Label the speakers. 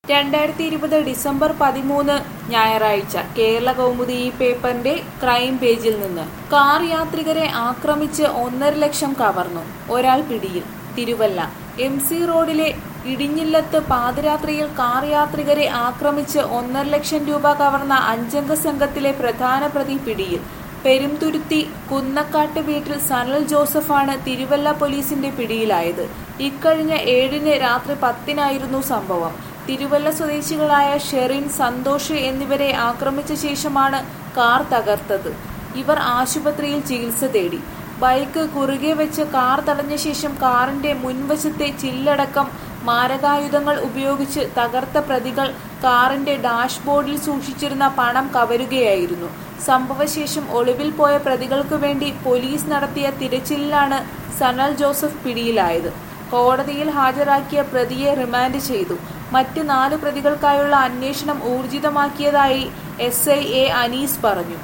Speaker 1: രണ്ടായിരത്തി ഇരുപത് ഡിസംബർ പതിമൂന്ന് ഞായറാഴ്ച കേരള കൗമുദി ഈ പേപ്പറിന്റെ ക്രൈം പേജിൽ നിന്ന് കാർ യാത്രികരെ ആക്രമിച്ച് ഒന്നര ലക്ഷം കവർന്നു ഒരാൾ പിടിയിൽ തിരുവല്ല എം സി റോഡിലെ ഇടിഞ്ഞില്ലത്ത് പാതിരാത്രിയിൽ കാർ യാത്രികരെ ആക്രമിച്ച് ഒന്നര ലക്ഷം രൂപ കവർന്ന അഞ്ചംഗ സംഘത്തിലെ പ്രധാന പ്രതി പിടിയിൽ പെരുംതുരുത്തി കുന്നക്കാട്ട് വീട്ടിൽ സനൽ ജോസഫാണ് തിരുവല്ല പോലീസിന്റെ പിടിയിലായത് ഇക്കഴിഞ്ഞ ഏഴിന് രാത്രി പത്തിനായിരുന്നു സംഭവം തിരുവല്ല സ്വദേശികളായ ഷെറിൻ സന്തോഷ് എന്നിവരെ ആക്രമിച്ച ശേഷമാണ് കാർ തകർത്തത് ഇവർ ആശുപത്രിയിൽ ചികിത്സ തേടി ബൈക്ക് കുറുകെ വെച്ച് കാർ തടഞ്ഞ ശേഷം കാറിന്റെ മുൻവശത്തെ ചില്ലടക്കം മാരകായുധങ്ങൾ ഉപയോഗിച്ച് തകർത്ത പ്രതികൾ കാറിന്റെ ഡാഷ്ബോർഡിൽ സൂക്ഷിച്ചിരുന്ന പണം കവരുകയായിരുന്നു സംഭവശേഷം ഒളിവിൽ പോയ പ്രതികൾക്ക് വേണ്ടി പോലീസ് നടത്തിയ തിരച്ചിലിലാണ് സനൽ ജോസഫ് പിടിയിലായത് കോടതിയിൽ ഹാജരാക്കിയ പ്രതിയെ റിമാൻഡ് ചെയ്തു മറ്റ് നാല് പ്രതികൾക്കായുള്ള അന്വേഷണം ഊർജിതമാക്കിയതായി എസ് ഐ എ അനീസ് പറഞ്ഞു